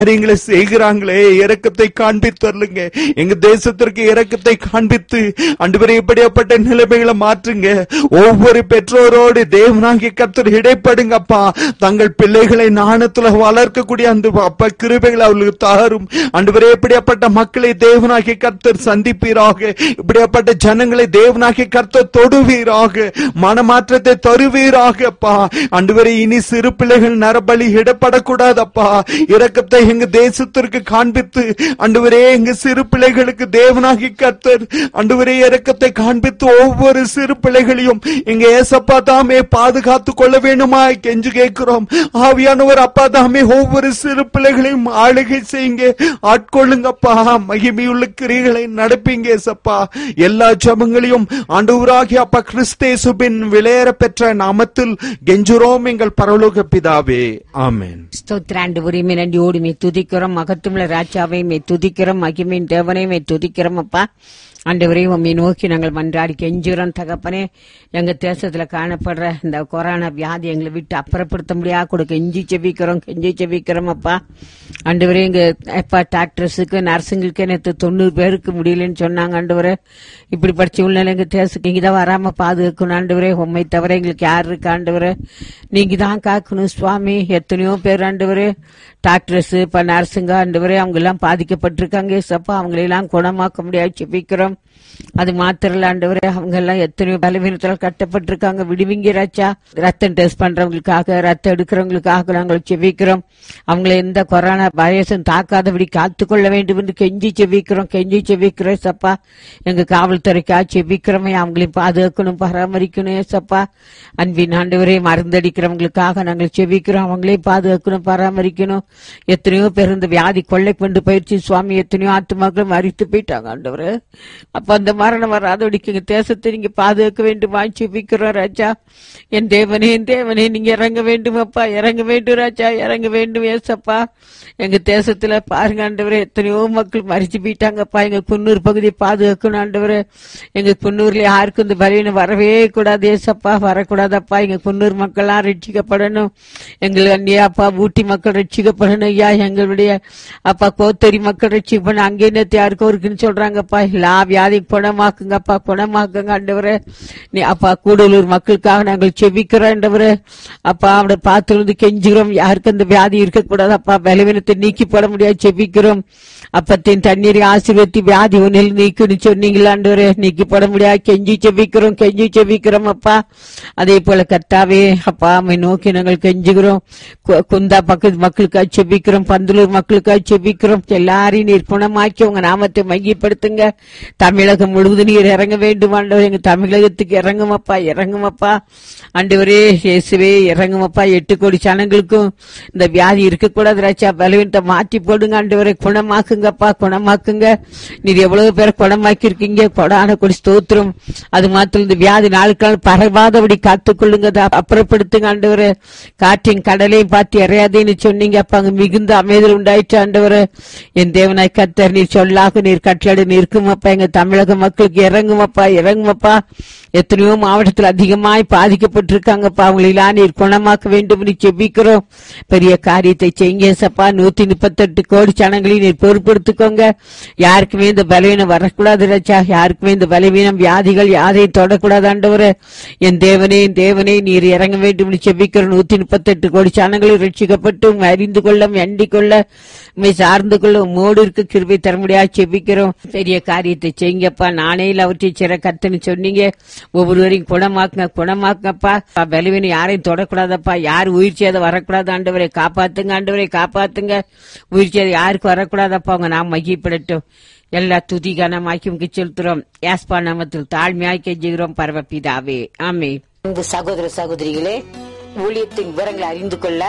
காரியங்களை செய்கிறாங்களே இரக்கத்தை காண்பித்தருளுங்க எங்க தேசத்திற்கு இரக்கத்தை காண்பித்து அன்றுவரை இப்படியாப்பட்ட நிலைமைகளை மாற்றுங்க ஒவ்வொரு பெற்றோரோடு தேவனாகிய கர்த்தர் இடைப்படுங்கப்பா தங்கள் பிள்ளைகளை நாணத்துல வளர்க்கக்கூடிய அந்த அப்பா கிருபைகளை அவர்களுக்கு தாரும் அன்றுவரை இப்படியாப்பட்ட மக்களை தேவனாகிய கர்த்தர் சந்திப்பீராக இப்படியாப்பட்ட ஜனங்களை தேவனாகிய கர்த்தர் தொடுவீராக மனமாற்றத்தை தருவீராகப்பா அன்றுவரை இனி சிறு பிள்ளைகள் நரபலி இடப்படக்கூடாதப்பா இரக்கத்தை எங்க தேசத்திற்கு காண்பித்து அன்றுவரே எங்க சிறு பிள்ளைகளுக்கு தேவனாகி கர்த்தர் அன்றுவரே இரக்கத்தை காண்பித்து ஒவ்வொரு சிறு பிள்ளைகளையும் எங்க ஏசப்பா தாமே பாதுகாத்து கொள்ள வேணுமா கெஞ்சு கேட்கிறோம் ஆவியானவர் அப்பா தாமே ஒவ்வொரு சிறு பிள்ளைகளையும் ஆளுகை செய்யுங்க ஆட்கொள்ளுங்கப்பா மகிமையுள்ள கிரிகளை நடப்பீங்க ஏசப்பா எல்லா ஜபங்களையும் ஆண்டவராகி அப்பா கிறிஸ்தேசுபின் விளையர பெற்ற நாமத்தில் கெஞ்சுரோம் எங்கள் பரலோக பிதாவே ஆமென் ஸ்தோத்திராண்டு உரிமை நன்றியோடு மே துதிக்கிறோம் மகத்துவமுள்ள ராஜாவை மே துதிக்கிறோம் மகிமையின் தேவனை மே துதிக்கிறோம் அப்பா ஆண்டவரே உம்மை நோக்கி நாங்கள் மன்றாடி கெஞ்சுறோம் தகப்பனே எங்க தேசத்துல காணப்படுற இந்த கொரோனா வியாதி எங்களை விட்டு அப்புறப்படுத்த முடியாது கூட கெஞ்சி செவிக்கிறோம் கெஞ்சி செவிக்கிறோம் அப்பா ஆண்டவரே எங்க அப்பா டாக்டர்ஸுக்கு நர்ஸுங்களுக்கு நேற்று தொண்ணூறு பேருக்கு முடியலன்னு சொன்னாங்க ஆண்டவரே இப்படிப்பட்ட சூழ்நிலை எங்க தேசத்துக்கு இங்கதான் வராம பாதுகாக்கணும் ஆண்டவரே உண்மை தவிர எங்களுக்கு யார் இருக்கு ஆண்டவரே நீங்க தான் காக்கணும் சுவாமி எத்தனையோ பேர் ஆண்டவரே டாக்டர்ஸ் இப்ப நர்ஸுங்க ஆண்டவரே அவங்க எல்லாம் பாதிக்கப்பட்டிருக்காங்க சப்பா அவங்களெல்லாம் குணமாக்க முடியாது செபிக்கிறோம் அது மாத்திரம் இல்ல ஆண்டவரே அவங்க எல்லாம் எத்தனையோ பலவீனத்தால் கட்டப்பட்டிருக்காங்க விடுவிங்க ராச்சா ரத்தம் டெஸ்ட் பண்றவங்களுக்காக ரத்தம் எடுக்கிறவங்களுக்காக நாங்கள் செபிக்கிறோம் அவங்களை எந்த கொரோனா வைரஸும் தாக்காதபடி காத்துக்கொள்ள வேண்டும் என்று கெஞ்சி செபிக்கிறோம் கெஞ்சி செபிக்கிறோம் சப்பா எங்க காவல்துறைக்கா செபிக்கிறோமே அவங்களையும் பாதுகாக்கணும் பராமரிக்கணும் ஏசப்பா அன்பின் ஆண்டவரே மருந்தடிக்கிறவங்களுக்காக நாங்கள் செபிக்கிறோம் அவங்களையும் பாதுகாக்கணும் பராமரிக்கணும் எத்தனையோ பேர் இந்த வியாதி கொள்ளை கொண்டு போயிடுச்சு சுவாமி எத்தனையோ ஆத்துமாக்கள் மறித்து போயிட்டாங்க ஆண்டவரே அப்ப அந்த மரணம் வராதபடிக்கு எங்க தேசத்தை நீங்க பாதுகாக்க வேண்டுமா செபிக்கிறோம் ராஜா என் தேவனே என் தேவனே நீங்க இறங்க வேண்டும் அப்பா இறங்க வேண்டும் ராஜா இறங்க வேண்டும் ஏசப்பா எங்க தேசத்துல பாருங்க ஆண்டவரே எத்தனையோ மக்கள் மறிச்சு போயிட்டாங்கப்பா எங்க குன்னூர் பகுதியை பாதுகாக்கணும் ஆண்டவரே எங்க குன்னூர்ல யாருக்கும் இந்த பலவீனம் வரவே கூடாது ஏசப்பா வரக்கூடாதப்பா எங்க குன்னூர் மக்கள்லாம் ரட்சிக்கப்படணும் எங்கள் அண்ணியாப்பா ஊட்டி மக்கள் ரட்சிக்கப்படணும் ஐயா எங்களுடைய அப்பா கோத்தரி மக்கள் ரட்சிக்கப்படணும் அங்கே நேத்து யாருக்கும் இருக்குன்னு சொல்றாங்கப்பா எல்லா வியாதி குணமாக்குங்கப்பா குணமாக்குங்க ஆண்டவரே நீ அப்பா கூடலூர் மக்களுக்காக நாங்கள் செபிக்கிறோம் ஆண்டவரே அப்பா அவனை பார்த்து வந்து கெஞ்சுகிறோம் யாருக்கும் அந்த வியாதி இருக்கக்கூடாது அப்பா பலவீனத்தை நீக்கி போட முடியாது செபிக்கிறோம் அப்பத்தின் தண்ணீரை ஆசீர்வதி வியாதி ஒன்றில் நீக்குன்னு சொன்னீங்களாண்டவரே நீக்கி போட முடியாது கெஞ்சி செபிக்கிறோம் கெஞ்சி செபிக்கிறோம் அப்பா அதே போல கர்த்தாவே அப்பா அம்மை நோக்கி நாங்கள் கெஞ்சுகிறோம் கு- குந்தா பக்கத்து மக்களுக்காக செபிக்கிறோம் பந்தலூர் மக்களுக்காக செபிக்கிறோம் எல்லாரையும் நீர் குணமாக்கி உங்க நாமத்தை மையப்படுத்துங்க தமிழகம் முழுவதும் நீர் இறங்க வேண்டும் ஆண்டவர் எங்க தமிழகத்துக்கு இறங்குமப்பா இறங்குமப்பா ஆண்டவரே இயேசுவே இறங்குமப்பா எட்டு கோடி ஜனங்களுக்கும் இந்த வியாதி இருக்கக்கூடாது ராச்சா பலவீனத்தை மாற்றி போடுங்க ஆண்டவரை குணமாக்குங்கப்பா குணமாக்குங்க நீர் எவ்வளவு பேரை குணமாக்கி இருக்கீங்க கொடான கொடி ஸ்தோத்திரம் அது மாத்திரம் இந்த வியாதி நாளுக்கு நாள் பரவாதபடி காத்துக்கொள்ளுங்க அதை அப்புறப்படுத்துங்க ஆண்டவரே காற்றின் கடலையும் பார்த்து இறையாதேன்னு சொன்னீங்க அப்ப அங்க மிகுந்த அமைதல் உண்டாயிற்று ஆண்டவரே என் தேவனாய் கத்தர் நீர் சொல்லாக நீர் கட்டளை நிற்குமப்பா எங்க தமிழக மக்களுக்கு இறங்குமப்பா இறங்குமப்பா எத்தனையோ மாவட்டத்தில் அதிகமாய் பாதிக்கப்பட்டிருக்காங்கப்பா அவங்களெல்லாம் நீர் குணமாக்க வேண்டும் நீ செபிக்கிறோம் பெரிய காரியத்தை செய்யுங்க சப்பா நூத்தி முப்பத்தெட்டு கோடி ஜனங்களையும் நீர் பொறுப்படுத்திக்கோங்க யாருக்குமே இந்த பலவீனம் வரக்கூடாது ராஜா யாருக்குமே இந்த பலவீனம் வியாதிகள் யாரையும் தொடக்கூடாது ஆண்டவரே என் தேவனே என் தேவனே நீர் இறங்க வேண்டும் நீ செபிக்கிற நூத்தி முப்பத்தெட்டு கோடி ஜனங்களும் ரட்சிக்கப்பட்டு உம்மை அறிந்து கொள்ள எண்டி கொள்ள உண்மை சார்ந்து கொள்ள உம்மோடு இருக்க கிருபை தர முடியாது செபிக்கிறோம் பெரிய காரியத்தை செய்யுங்கப்பா நானே அவற்றை சிற கத்துன்னு சொன்னீங்க ஒவ்வொருவரையும் குணமாக்குங்க குணமாக்குங்கப்பா பலவீனம் யாரையும் தொடக்கூடாதப்பா யார் உயிர் சேதம் வரக்கூடாது ஆண்டவரை காப்பாத்துங்க ஆண்டவரை காப்பாத்துங்க உயிர் சேதம் யாருக்கு வரக்கூடாதப்பா அவங்க நாம் மகிப்படட்டும் எல்லா துதி கனமாக்கி உங்களுக்கு செலுத்துறோம் யாஸ்பா நாமத்தில் தாழ்மையாய் கெஞ்சுகிறோம் பரவப்பிதாவே ஆமே அன்பு சகோதர சகோதரிகளே ஊழியத்தின் விவரங்களை அறிந்து கொள்ள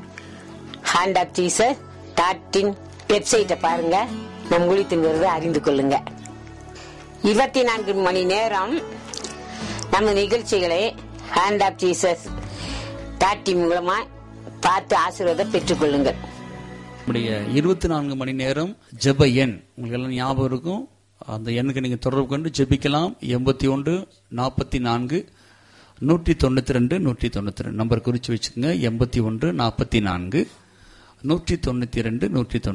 ஹேண்ட் ஆப் டீசர் டாட்டின் வெப்சைட்டை பாருங்க நம் ஊழியத்தின் விவரத்தை அறிந்து கொள்ளுங்க இருபத்தி நான்கு மணி நேரம் நம்ம நிகழ்ச்சிகளை ஹேண்ட் ஆப் ஜீசஸ் டாட்டி மூலமா பார்த்து ஆசீர்வாதம் பெற்றுக்கொள்ளுங்கள் நம்முடைய இருபத்தி நான்கு மணி நேரம் ஜெப எண் உங்களுக்கு எல்லாம் ஞாபகம் இருக்கும் அந்த எண்ணுக்கு நீங்க தொடர்பு கொண்டு ஜெபிக்கலாம் எண்பத்தி ஒன்று நாற்பத்தி நான்கு நூற்றி தொண்ணூத்தி ரெண்டு நூற்றி தொண்ணூத்தி ரெண்டு நம்பர் குறிச்சு வச்சுக்கோங்க எண்பத்தி ஒன்று நாற்பத்தி நான்கு நூற்றி தொண்ணூத்தி ரெண்டு நூற்றி